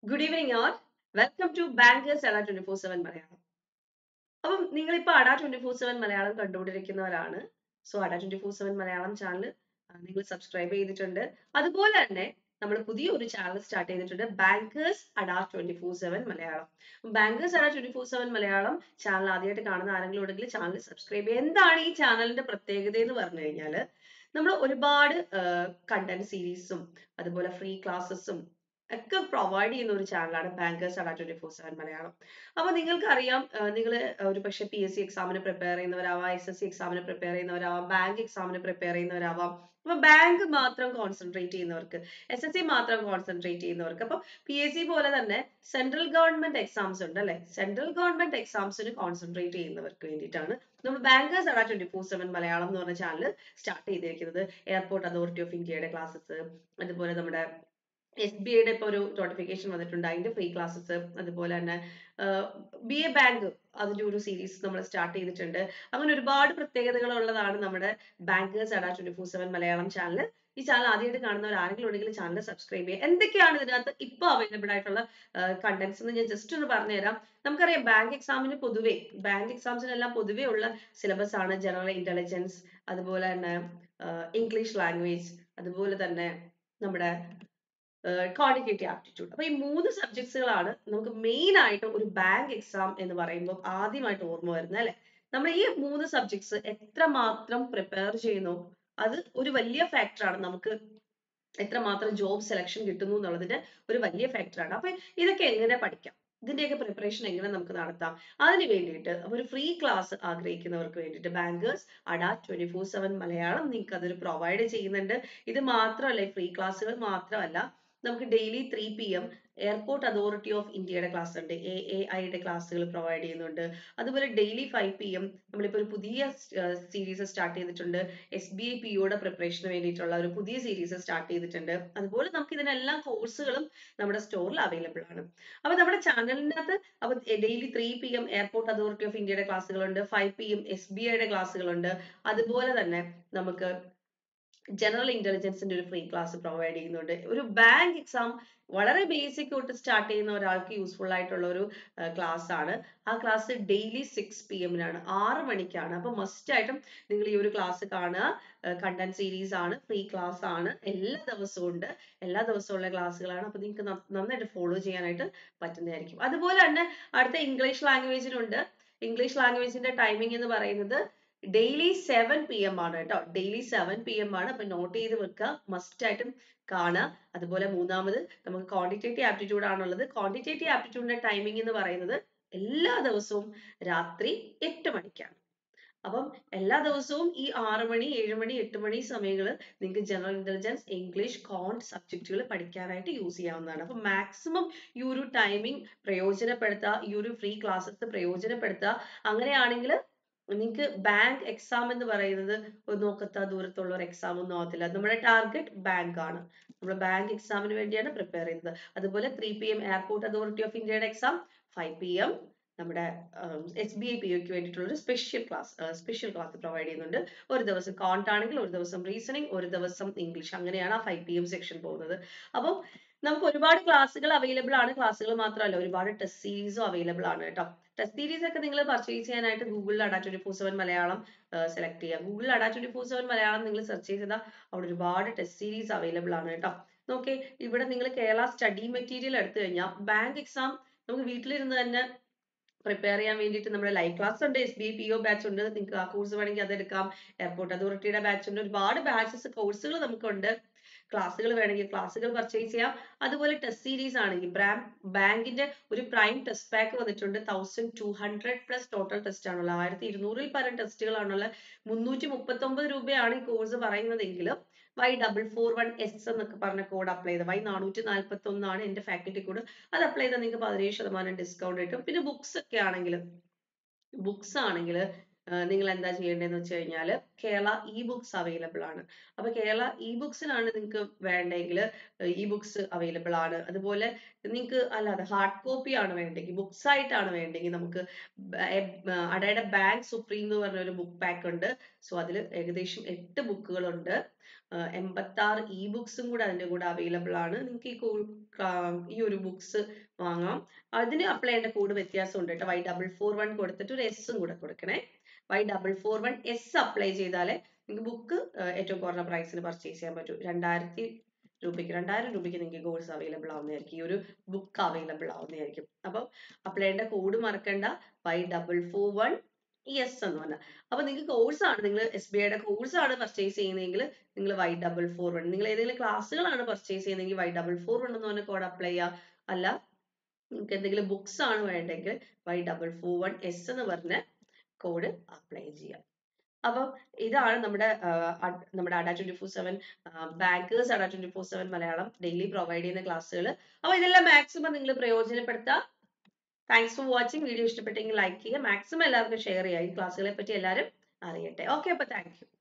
good evening all welcome to bankers Adda twenty four seven Malayalam അപ്പം നിങ്ങളിപ്പോൾ Adda twenty four seven Malayalam കണ്ടുകൊണ്ടിരിക്കുന്നവരാണ് so Adda twenty four seven Malayalam channel നിങ്ങൾ subscribe ചെയ്തിട്ടുണ്ട് അതുപോലെ തന്നെ നമ്മൾ പുതിയൊരു ചാനൽ സ്റ്റാർട്ട് ചെയ്തിട്ടുണ്ട് bankers Adda twenty four seven Malayalam bankers Adda twenty four seven Malayalam channel ആദ്യമായിട്ട് കാണുന്ന ആരെങ്കിലും ഉണ്ടെങ്കിൽ ചാനൽ സബ്സ്ക്രൈബ് ചെയ്യുക എന്താണ് ഈ ചാനലിന്റെ പ്രത്യേകത എന്ന് പറഞ്ഞു കഴിഞ്ഞാൽ നമ്മൾ ഒരുപാട് കണ്ടന്റ് സീരീസും അതുപോലെ ഫ്രീ ക്ലാസ്സസും ഒക്കെ പ്രൊവൈഡ് ചെയ്യുന്ന ഒരു ചാനലാണ് bankers Adda twenty four seven Malayalam അപ്പൊ നിങ്ങൾക്ക് അറിയാം നിങ്ങൾ ഒരു പക്ഷെ പി എസ് സി എക്സാമിന് പ്രിപ്പയർ ചെയ്യുന്നവരാവാം എസ് എസ് സി എക്സാമിന് പ്രിപ്പയർ ചെയ്യുന്നവരാവാം ബാങ്ക് എക്സാമിന് പ്രിപ്പയർ ചെയ്യുന്നവരാവാം അപ്പൊ ബാങ്ക് മാത്രം കോൺസെൻട്രേറ്റ് ചെയ്യുന്നവർക്ക് എസ് എസ് സി മാത്രം കോൺസെൻട്രേറ്റ് ചെയ്യുന്നവർക്ക് അപ്പൊ പി എസ് സി പോലെ തന്നെ സെൻട്രൽ ഗവൺമെന്റ് എക്സാംസ് ഉണ്ട് അല്ലെ സെൻട്രൽ ഗവൺമെന്റ് എക്സാംസിന് കോൺസെൻട്രേറ്റ് ചെയ്യുന്നവർക്ക് വേണ്ടിയിട്ടാണ് നമ്മൾ bankers Adda twenty four seven Malayalam എന്ന് പറഞ്ഞ ചാനൽ സ്റ്റാർട്ട് ചെയ്തിരിക്കുന്നത് എയർപോർട്ട് അതോറിറ്റി ഓഫ് ഇന്ത്യയുടെ ക്ലാസ്സസ് അതുപോലെ നമ്മുടെ എസ് ബി ഐയുടെ ഇപ്പോൾ ഒരു നോട്ടിഫിക്കേഷൻ വന്നിട്ടുണ്ട് അതിന്റെ ഫ്രീ ക്ലാസ്സസ് അതുപോലെ തന്നെ ബി എ ബാങ്ക് അതിന്റെ ഒരു സീരീസ് നമ്മൾ സ്റ്റാർട്ട് ചെയ്തിട്ടുണ്ട് അങ്ങനെ ഒരുപാട് പ്രത്യേകതകൾ ഉള്ളതാണ് നമ്മുടെ bankers Adda twenty four seven Malayalam channel ഈ ചാനൽ ആദ്യമായിട്ട് കാണുന്നവർ ആരെങ്കിലും ഉണ്ടെങ്കിൽ ചാനൽ സബ്സ്ക്രൈബ് ചെയ്യുക എന്തൊക്കെയാണ് ഇതിനകത്ത് ഇപ്പോൾ അവൈലബിൾ ആയിട്ടുള്ള കണ്ടന്റ്സ് എന്ന് ഞാൻ ജസ്റ്റ് ഒന്ന് പറഞ്ഞുതരാം നമുക്കറിയാം ബാങ്ക് എക്സാമിന് പൊതുവെ ബാങ്ക് എക്സാംസിനെല്ലാം പൊതുവെ ഉള്ള സിലബസ് ആണ് ജനറൽ ഇന്റലിജൻസ് അതുപോലെ തന്നെ ഇംഗ്ലീഷ് ലാംഗ്വേജ് അതുപോലെ തന്നെ നമ്മുടെ ക്വാണ്ടിറ്റേറ്റീവ് ആപ്റ്റിറ്റ്യൂഡ് അപ്പൊ ഈ മൂന്ന് സബ്ജക്ട്സുകളാണ് നമുക്ക് മെയിൻ ആയിട്ട് ഒരു ബാങ്ക് എക്സാം എന്ന് പറയുമ്പോൾ ആദ്യമായിട്ട് ഓർമ്മ വരുന്നത് അല്ലെ നമ്മൾ ഈ മൂന്ന് സബ്ജക്ട്സ് എത്രമാത്രം പ്രിപ്പയർ ചെയ്യുന്നു അത് ഒരു വലിയ ഫാക്ടറാണ് നമുക്ക് എത്രമാത്രം ജോബ് സെലക്ഷൻ കിട്ടുന്നു എന്നുള്ളതിന്റെ ഒരു വലിയ ഫാക്ടറാണ് അപ്പൊ ഇതൊക്കെ എങ്ങനെ പഠിക്കാം ഇതിന്റെയൊക്കെ പ്രിപ്പറേഷൻ എങ്ങനെ നമുക്ക് നടത്താം അതിന് വേണ്ടിയിട്ട് ഒരു ഫ്രീ ക്ലാസ് ആഗ്രഹിക്കുന്നവർക്ക് വേണ്ടിയിട്ട് bankers Adda twenty four seven Malayalam നിങ്ങൾക്ക് അതൊരു പ്രൊവൈഡ് ചെയ്യുന്നുണ്ട് ഇത് മാത്രമല്ല ഫ്രീ ക്ലാസ്സുകൾ മാത്രമല്ല നമുക്ക് daily three P M airport authority of ഇന്ത്യയുടെ ക്ലാസ് ഉണ്ട് എ എ ഐയുടെ ക്ലാസ്സുകൾ പ്രൊവൈഡ് ചെയ്യുന്നുണ്ട് അതുപോലെ ഡെയിലി ഫൈവ് പി എം നമ്മളിപ്പോൾ ഒരു പുതിയ സീരീസ് സ്റ്റാർട്ട് ചെയ്തിട്ടുണ്ട് എസ് ബി ഐ പി ഒയുടെ പ്രിപ്പറേഷന് വേണ്ടിയിട്ടുള്ള ഒരു പുതിയ സീരീസ് സ്റ്റാർട്ട് ചെയ്തിട്ടുണ്ട് അതുപോലെ നമുക്ക് ഇതിനെല്ലാം കോഴ്സുകളും നമ്മുടെ സ്റ്റോറിൽ അവൈലബിൾ ആണ് അപ്പൊ നമ്മുടെ ചാനലിൻ്റെ അകത്ത് അപ്പൊ daily three P M airport authority of ഇന്ത്യയുടെ ക്ലാസ്സുകളുണ്ട് five P M S B ഐയുടെ ക്ലാസ്സുകളുണ്ട് അതുപോലെ തന്നെ നമുക്ക് ജനറൽ ഇന്റലിജൻസിന്റെ ഒരു ഫ്രീ ക്ലാസ് പ്രൊവൈഡ് ചെയ്യുന്നുണ്ട് ഒരു ബാങ്ക് എക്സാം വളരെ ബേസിക് തൊട്ട് സ്റ്റാർട്ട് ചെയ്യുന്ന ഒരാൾക്ക് യൂസ്ഫുൾ ആയിട്ടുള്ള ഒരു ക്ലാസ് ആണ് ആ ക്ലാസ് ഡെയിലി സിക്സ് പി എമ്മിനാണ് ആറ് മണിക്കാണ് അപ്പൊ മസ്റ്റ് ആയിട്ടും നിങ്ങൾ ഈ ഒരു ക്ലാസ് കാണുക കണ്ടന്റ് സീരീസ് ആണ് ഫ്രീ ക്ലാസ് ആണ് എല്ലാ ദിവസവും ഉണ്ട് എല്ലാ ദിവസവും ഉള്ള ക്ലാസ്സുകളാണ് അപ്പൊ നിങ്ങൾക്ക് നന്നായിട്ട് ഫോളോ ചെയ്യാനായിട്ട് പറ്റുന്നതായിരിക്കും അതുപോലെ തന്നെ അടുത്ത ഇംഗ്ലീഷ് ലാംഗ്വേജിനുണ്ട് ഇംഗ്ലീഷ് ലാംഗ്വേജിന്റെ ടൈമിംഗ് എന്ന് പറയുന്നത് ഡെയിലി സെവൻ പി എം ആണ് കേട്ടോ ഡെയിലി സെവൻ പി എം ആണ് അപ്പൊ നോട്ട് ചെയ്ത് വെക്കുക മസ്റ്റ് ആയിട്ടും കാണുക അതുപോലെ മൂന്നാമത് നമുക്ക് ക്വാണ്ടിറ്റേറ്റീവ് ആപ്റ്റിറ്റ്യൂഡ് ആണുള്ളത് ക്വാണ്ടിറ്റേറ്റീവ് ആപ്റ്റിറ്റ്യൂഡിന്റെ ടൈമിംഗ് എന്ന് പറയുന്നത് എല്ലാ ദിവസവും രാത്രി എട്ട് മണിക്കാണ് അപ്പം എല്ലാ ദിവസവും ഈ ആറ് മണി ഏഴ് മണി എട്ട് മണി സമയങ്ങൾ നിങ്ങൾക്ക് ജനറൽ ഇന്റലിജൻസ് ഇംഗ്ലീഷ് കോണ്ട് സബ്ജക്റ്റുകൾ പഠിക്കാനായിട്ട് യൂസ് ചെയ്യാവുന്നതാണ് അപ്പം മാക്സിമം ഈ ഒരു ടൈമിംഗ് പ്രയോജനപ്പെടുത്തുക ഈ ഒരു ഫ്രീ ക്ലാസ്സസ് പ്രയോജനപ്പെടുത്തുക അങ്ങനെയാണെങ്കിൽ നിങ്ങൾക്ക് ബാങ്ക് എക്സാം എന്ന് പറയുന്നത് നോക്കത്ത ദൂരത്തുള്ള ഒരു എക്സാം ഒന്നും ആവത്തില്ല നമ്മുടെ ടാർഗറ്റ് ബാങ്ക് ആണ് നമ്മൾ ബാങ്ക് എക്സാമിന് വേണ്ടിയാണ് പ്രിപ്പയർ ചെയ്യുന്നത് അതുപോലെ three P M airport authority of ഇന്ത്യയുടെ എക്സാം ഫൈവ് പി എം നമ്മുടെ എസ് ബി ഐ പി ഒക്ക് വേണ്ടിയിട്ടുള്ള ഒരു special class special class provide ചെയ്യുന്നുണ്ട് ഒരു ദിവസം കോണ്ട് ആണെങ്കിൽ ഒരു ദിവസം റീസണിങ് ഒരു ദിവസം ഇംഗ്ലീഷ് അങ്ങനെയാണ് ആ ഫൈവ് പി എം സെക്ഷൻ പോകുന്നത് അപ്പം നമുക്ക് ഒരുപാട് ക്ലാസ്സുകൾ അവൈലബിൾ ആണ് ക്ലാസ്സുകൾ മാത്രമല്ല ഒരുപാട് ടെസ്റ്റ് സീരീസും അവൈലബിൾ ആണ് കേട്ടോ ടെസ്റ്റ് സീരീസ് ഒക്കെ നിങ്ങൾ പർച്ചേസ് ചെയ്യാനായിട്ട് ഗൂഗിളിൽ Adda twenty four seven Malayalam select ചെയ്യുക ഗൂഗിളിൽ Adda twenty four seven Malayalam നിങ്ങൾ സെർച്ച് ചെയ്താൽ അവിടെ ഒരുപാട് ടെസ്റ്റ് സീരീസ് അവൈലബിൾ ആണ് കേട്ടോ നോക്കേ ഇവിടെ നിങ്ങൾ കേരള സ്റ്റഡി മെറ്റീരിയൽ എടുത്തു കഴിഞ്ഞാൽ ബാങ്ക് എക്സാം നമുക്ക് വീട്ടിലിരുന്ന് തന്നെ പ്രിപ്പയർ ചെയ്യാൻ വേണ്ടിയിട്ട് നമ്മുടെ ലൈവ് ക്ലാസ് ഉണ്ട് S B P O batch ഉണ്ട് നിങ്ങൾക്ക് ആ കോഴ്സ് വേണമെങ്കിൽ അതെടുക്കാം എയർപോർട്ട് അതോറിറ്റിയുടെ ബാച്ച് ഉണ്ട് ഒരുപാട് ബാച്ചസ് കോഴ്സുകൾ നമുക്കുണ്ട് ക്ലാസ്സുകൾ വേണമെങ്കിൽ ക്ലാസ്സുകൾ പർച്ചേസ് ചെയ്യാം അതുപോലെ ടെസ്റ്റ് സീരീസ് ആണെങ്കിൽ ബാങ്കിന്റെ ഒരു പ്രൈം ടെസ്റ്റ് പാക്ക് വന്നിട്ടുണ്ട് thousand two hundred plus total test ആണുള്ളത് ആയിരത്തി ഇരുന്നൂറിൽ പരം ടെസ്റ്റുകളാണുള്ളത് മുന്നൂറ്റി മുപ്പത്തി ഒമ്പത് രൂപയാണ് ഈ കോഴ്സ് പറയുന്നതെങ്കിലും Y double four one S എന്നൊക്കെ പറഞ്ഞ കോഡ് അപ്ലൈ ചെയ്ത് വൈ നാനൂറ്റി നാൽപ്പത്തി ഒന്നാണ് എന്റെ ഫാക്കൽറ്റി കോഡ് അത് അപ്ലൈ ചെയ്താൽ നിങ്ങൾക്ക് പതിനേഴ് ശതമാനം ഡിസ്കൗണ്ട് കിട്ടും പിന്നെ ബുക്സ് ഒക്കെ ആണെങ്കിൽ ബുക്സ് ആണെങ്കിൽ നിങ്ങൾ എന്താ ചെയ്യേണ്ടതെന്ന് വെച്ച് കഴിഞ്ഞാൽ കേരള ഇ ബുക്സ് അവൈലബിൾ ആണ് അപ്പൊ കേരള ഇ ബുക്സിനാണ് നിങ്ങൾക്ക് വേണ്ടെങ്കിൽ ഇ ബുക്സ് അവൈലബിൾ ആണ് അതുപോലെ നിങ്ങൾക്ക് അല്ലാതെ ഹാർഡ് കോപ്പി ആണ് വേണ്ടെങ്കിൽ ബുക്സ് ആയിട്ടാണ് വേണ്ടെങ്കിൽ നമുക്ക് ബ- എ- ബ- അടയുടെ ബാങ്ക് സുപ്രീം എന്ന് പറഞ്ഞ ഒരു ബുക്ക് പാക്ക് ഉണ്ട് സോ അതിൽ ഏകദേശം എട്ട് ബുക്കുകളുണ്ട് എൺപത്തി ആറ് ഇ ബുക്സും കൂടെ അതിന്റെ കൂടെ അവൈലബിൾ ആണ് നിങ്ങൾക്ക് ഈ കൂ- കാ- ഈ ഒരു ബുക്സ് വാങ്ങാം അതിന് അപ്ലൈ ചെയ്യേണ്ട കോഡ് വ്യത്യാസം ഉണ്ട് കേട്ടോ വൈ ഡബിൾ ഫോർ വൺ കൊടുത്തിട്ട് ഒരു എസും കൂടെ കൊടുക്കണേ Y double four one S apply ചെയ്താലേ നിങ്ങൾക്ക് ബുക്ക് ഏറ്റവും കുറഞ്ഞ പ്രൈസിന് പർച്ചേസ് ചെയ്യാൻ പറ്റും രണ്ടായിരത്തി രൂപയ്ക്ക് രണ്ടായിരം രൂപയ്ക്ക് നിങ്ങൾക്ക് കോഴ്സ് അവൈലബിൾ ആവുന്നതായിരിക്കും ഈ ഒരു ബുക്ക് അവൈലബിൾ ആവുന്നതായിരിക്കും അപ്പം അപ്ലൈ ചെയ്യേണ്ട കോഡ് മറക്കണ്ട Y double four one S എന്ന് പറഞ്ഞാൽ അപ്പൊ നിങ്ങൾക്ക് കോഴ്സ് ആണ് നിങ്ങൾ എസ് ബി ഐയുടെ കോഴ്സ് ആണ് പർച്ചേസ് ചെയ്യുന്നതെങ്കിൽ നിങ്ങൾ വൈ ഡബിൾ ഫോർ വൺ നിങ്ങൾ ഏതെങ്കിലും ക്ലാസ്സുകളാണ് പർച്ചേസ് ചെയ്യുന്നതെങ്കിൽ വൈ ഡബിൾ ഫോർ വൺ എന്ന് പറഞ്ഞ കോഡ് അപ്ലൈ ചെയ്യുക അല്ല നിങ്ങൾക്ക് എന്തെങ്കിലും ബുക്സ് ആണ് വേണ്ടെങ്കിൽ Y double four one S എന്ന് പറഞ്ഞ കോഡ് അപ്ലൈ ചെയ്യാം അപ്പം ഇതാണ് നമ്മുടെ ആ, അഡ്- നമ്മുടെ Adda twenty four seven bankers Adda twenty four seven Malayalam daily provide ചെയ്യുന്ന ക്ലാസ്സുകൾ അപ്പൊ ഇതെല്ലാം മാക്സിമം നിങ്ങൾ പ്രയോജനപ്പെടുത്താം താങ്ക്സ് ഫോർ വാച്ചിങ് വീഡിയോ ഇഷ്ടപ്പെട്ടെങ്കിൽ ലൈക്ക് ചെയ്യുക മാക്സിമം എല്ലാവർക്കും ഷെയർ ചെയ്യുക ഈ ക്ലാസ്സുകളെ പറ്റി എല്ലാവരും അറിയട്ടെ ഓക്കെ അപ്പൊ താങ്ക് യു